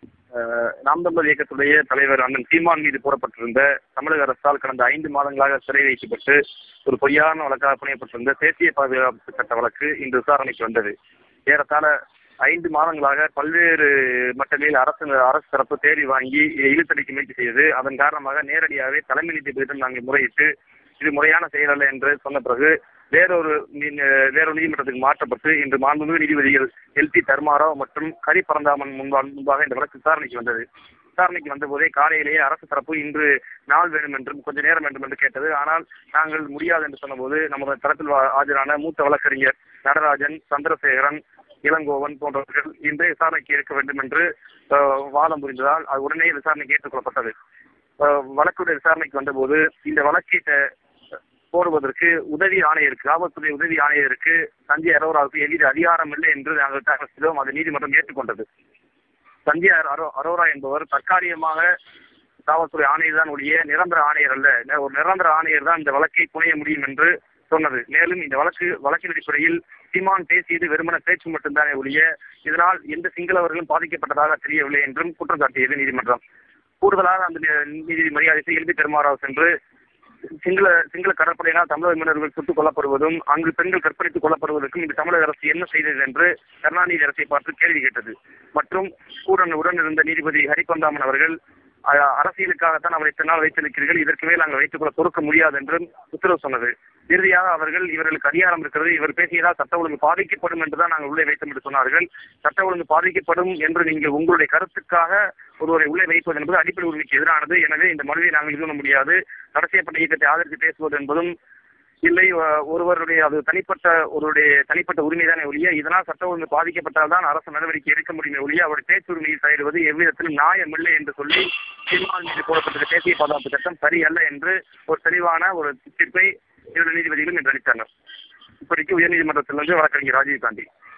அஹ், நாம் தமிழர் இயக்கத்துடைய தலைவர் அண்ணன் சீமான் மீது போடப்பட்டிருந்த தமிழக அரசால் கடந்த ஐந்து மாதங்களாக சிறை வைக்கப்பட்டு ஒரு பொய்யான வழக்காக புனையப்பட்டிருந்த தேசிய பாதுகாப்பு சட்ட வழக்கு இன்று விசாரணைக்கு வந்தது ஏறத்தாழ ஐந்து மாதங்களாக பல்வேறு மட்டங்களில் அரசு அரசு தரப்பு தேடி வாங்கி இழுத்தடிக்க முயற்சி செய்தது அதன் காரணமாக நேரடியாகவே தலைமை நீதிபதியிடம் நாங்கள் முறையிட்டு இது முறையான செயல் அல்ல என்று சொன்ன பிறகு வேறொரு நீ- வேறொரு நீதிமன்றத்துக்கு மாற்றப்பட்டு இன்று மாண்புமிகு நீதிபதிகள் எல் டி தர்மாராவ் மற்றும் ஹரி பரந்தாமன் முன்பாக முன்பாக இந்த வழக்கு விசாரணைக்கு வந்தது விசாரணைக்கு வந்தபோதே காலையிலேயே அரசு தரப்பு இன்று நாள் வேண்டும் என்றும் கொஞ்ச நேரம் வேண்டும் என்று கேட்டது ஆனால் நாங்கள் முடியாது என்று சொன்னபோது நமது தரப்பில் வா- ஆஜரான மூத்த வழக்கறிஞர் நடராஜன் சந்திரசேகரன் இளங்கோவன் போன்றவர்கள் இன்று விசாரணைக்கு இருக்க வேண்டும் என்று அஹ், வாதம் புரிந்ததால் அது உடனே விசாரணைக்கு ஏற்றுக்கொள்ளப்பட்டது அஹ், வழக்குடைய விசாரணைக்கு வந்தபோது இந்த வழக்கை த- போடுவதற்கு உதவி ஆணையருக்கு காவல்துறை உதவி ஆணையருக்கு சஞ்சய் அரோராவுக்கு எவ்வித அதிகாரம் இல்லை என்று நாங்கள் தாக்கல் செய்தோம் அதை நீதிமன்றம் ஏற்றுக்கொண்டது சஞ்சய் அரோ அரோரா என்பவர் தற்காலிகமாக காவல்துறை ஆணையர் தான் ஒழிய நிரந்தர ஆணையர் அல்ல ந- ஒரு நிரந்தர ஆணையர் தான் இந்த வழக்கை புனைய முடியும் என்று சொன்னது மேலும் இந்த வழக்கு வழக்கின் அடிப்படையில் சீமான் பேசியது வெறுமன பேச்சு மட்டும்தானே ஒழிய இதனால் எந்த சிங்களவர்களும் பாதிக்கப்பட்டதாக தெரியவில்லை என்றும் குற்றம் சாட்டியது நீதிமன்றம் கூடுதலாக அந்த நீ- நீதி மரியாதை எல்பி பெருமாராவ் சென்று சிங்கள சிங்கள கடற்படையினால் தமிழக மீனவர்கள் சுட்டுக் கொல்லப்படுவதும் அங்கு பெண்கள் கற்பழித்துக் கொல்லப்படுவதற்கும் இந்த தமிழக அரசு என்ன செய்தது என்று கருணாநிதி அரசை பார்த்து கேள்வி கேட்டது மற்றும் கூட உடன் இருந்த நீதிபதி ஹரிபந்தாமன் அவர்கள் அ- அரசியலுக்காகத்தான் அவரை இத்தனை நாள் வைத்திருக்கிறீர்கள் இதற்கு மேல் நாங்கள் வைத்துக் கொள்ள பொறுக்க முடியாது என்றும் உத்தரவு சொன்னது இறுதியாக அவர்கள் இவர்களுக்கு அதிகாரம் இருக்கிறது இவர் பேசியதால் சட்ட ஒழுங்கு பாதிக்கப்படும் என்றுதான் நாங்கள் உள்ளே வைத்தோம் என்று சொன்னார்கள் சட்ட ஒழுங்கு பாதிக்கப்படும் என்று நீங்கள் உங்களுடைய கருத்துக்காக ஒருவரை உள்ளே வைப்பது என்பது அடிப்படை உரிமைக்கு எதிரானது எனவே இந்த மனுவை நாங்கள் இது பண்ண முடியாது தடை செய்யப்பட்ட இயக்கத்தை ஆதரித்து பேசுவது என்பதும் இல்லை அஹ், ஒருவருடைய அது தனிப்பட்ட ஒருவருடைய தனிப்பட்ட உரிமை தானே ஒழிய இதனால் சட்ட ஒழுங்கு பாதிக்கப்பட்டால் தான் அரசு நடவடிக்கை எடுக்க முடியுமே ஒழிய அவருடைய பேச்சுரிமையை தலையிடுவது எவ்விதத்திலும் நியாயம் இல்லை என்று சொல்லி சீமான் மீது போடப்பட்ட தேசிய பாதுகாப்பு சட்டம் சரியல்ல என்று ஒரு தெளிவான ஒரு தீர்ப்பை இரண்டு நீதிபதிகளும் இன்று அளித்தனர் இப்படிக்கு உயர்நீதிமன்றத்திலிருந்து வழக்கறிஞர் ராஜீவ் காந்தி